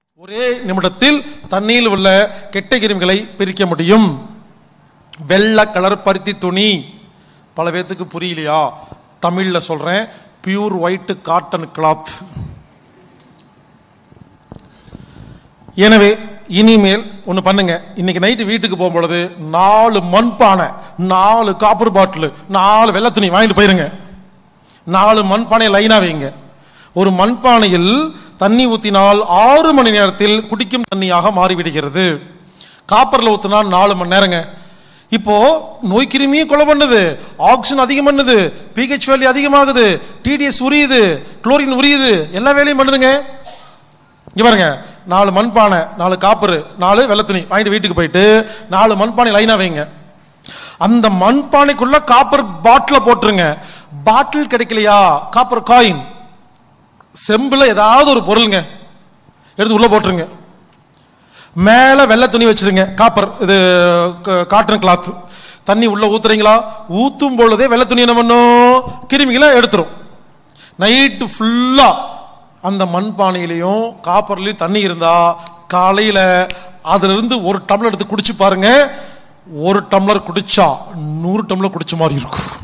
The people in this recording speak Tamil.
ஒரே நிமிடத்தில் தண்ணீரில் உள்ள கெட்ட கிருமிகளை பிரிக்க முடியும் வெள்ளை கலர் பருத்தி துணி பல பேர்த்துக்கு புரியலையா தமிழில் சொல்கிறேன் பியூர் ஒயிட் காட்டன் கிளாத் எனவே இனிமேல் ஒன்று பண்ணுங்க இன்னைக்கு நைட்டு வீட்டுக்கு போகும்பொழுது நாலு மண்பானை நாலு காப்பர் பாட்டில் நாலு வெள்ளை துணி வாங்கிட்டு போயிருங்க நாலு மண்பானையை லைனாக வைங்க ஒரு மண்பானையில் தண்ணி ஊற்றினால் ஆறு மணி நேரத்தில் குடிக்கும் தண்ணியாக மாறிவிடுகிறது காப்பரில் ஊற்றினா நாலு மணி நேரங்க இப்போ நோய் கிருமியும் கொலை பண்ணுது ஆக்சிஜன் அதிகம் பண்ணுது பிஹெச் வேல்யூ அதிகமாகுது டிடிஎஸ் உரியுது குளோரின் உரியுது எல்லா வேலையும் பண்ணுதுங்க இங்க பாருங்க நாலு மண்பானை நாலு காப்பரு நாலு வெள்ளை துணி வாங்கிட்டு வீட்டுக்கு போயிட்டு நாலு மண்பானை லைனா வைங்க அந்த மண்பானைக்குள்ள காப்பர் பாட்டில போட்டுருங்க பாட்டில் கிடைக்கலையா காப்பர் காயின் செம்புல ஏதாவது ஒரு பொருளுங்க எடுத்து உள்ள போட்டுருங்க மேல வெள்ளை துணி வச்சிருங்க காப்பர் இது க- காட்டன் கிளாத் தண்ணி உள்ள ஊத்துறீங்களா ஊத்தும் பொழுதே வெள்ளை துணி என்ன பண்ணும் கிருமிகளை எடுத்துரும் நைட்டு ஃபுல்லா அந்த மண்பானையிலையும் காப்பர்லையும் தண்ணி இருந்தா காலையில அதுல இருந்து ஒரு டம்ளர் எடுத்து குடிச்சு பாருங்க ஒரு டம்ளர் குடிச்சா நூறு டம்ளர் குடிச்ச மாதிரி இருக்கும்